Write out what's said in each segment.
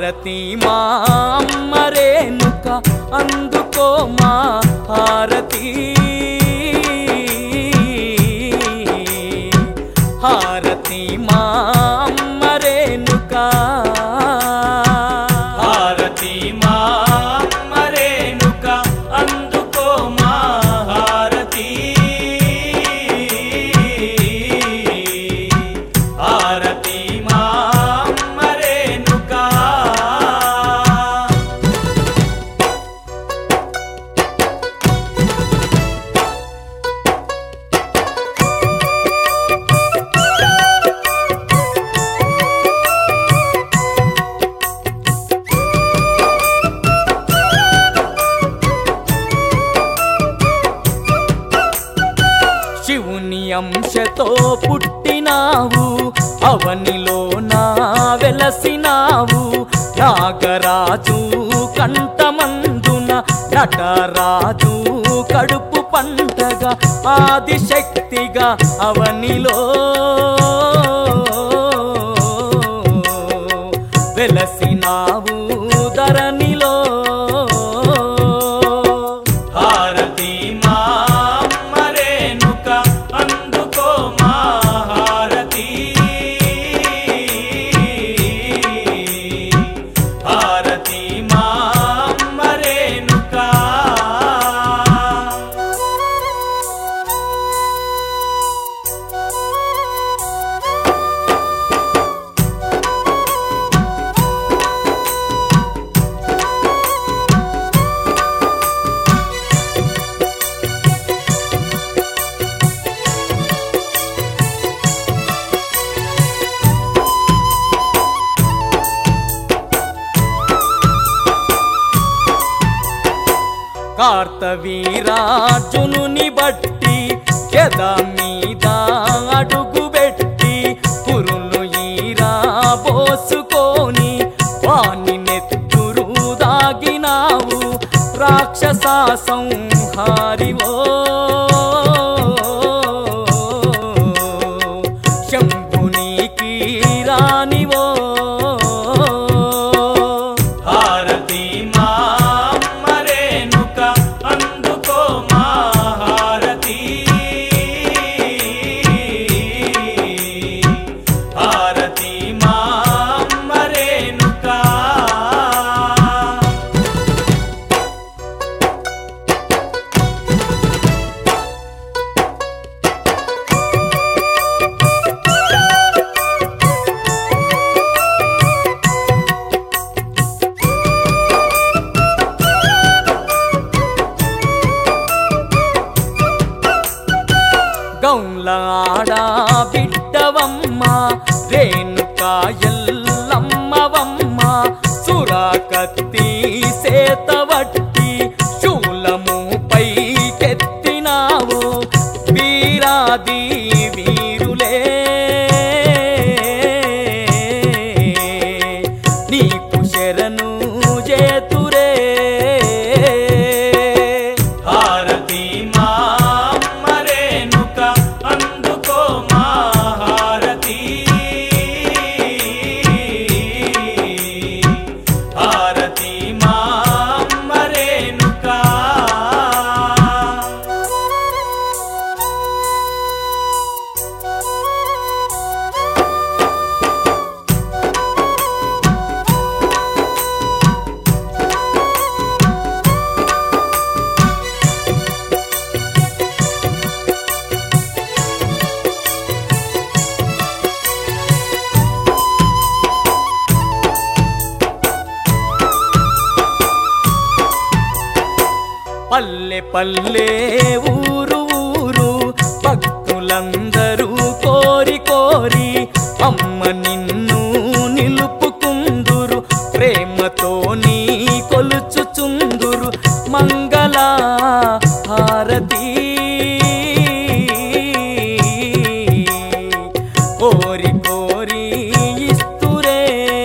హారతి మా అమ్మ రేణుక అందుకో మా హారతి హారతి మా అమ్మ రేణుక హారతి మా మరేనుక అందుకో మా హారతి హారతి మా మరేనుక శివుని అంశతో పుట్టినావు అవనిలో నా వెలసినావు నాగరాజు కంఠమందున నటరాజు కడుపు పంటగా ఆదిశక్తిగా అవనిలో వెలసినావు ధరణిలో హారతి మా మరేనుక అందుకో మా హారతి హారతి మా మరేనుక కార్తవీరార్జునుని బట్టి గద మీద అడుగు పెట్టి పురులు ఈరా పోసుకొని వాణి నెత్తురు దాగినావు రాక్షస సంహారివో శంభునికి రానివో హారతి మా మరేనుక అందుకో మా హారతి హారతి మా మరేనుక గౌలాడ బిడ్డవమ్మ రేణుకా ఎల్లమ్మవమ్మ సురాకత్తి సేతవట్టి శూలము పైకెత్తినావు వీరాది వీరులే నీకు శరణు చేతురే హారతి మా మరేనుక అందుకో మా హారతి హారతి మా మరేనుక పల్లె పల్లె ఊరు ఊరు భక్తులందరూ కోరి కోరి అమ్మ నిన్ను నిలుపుకుందురు ప్రేమతో నీ కొలుచుచుందురు మంగళ హారతి కోరి కోరి ఇస్తురే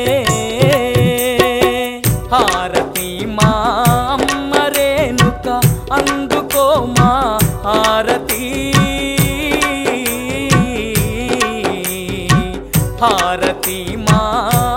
హారతి మా అమ్మ రేణుక అందుకో మా హారతి హారతి మా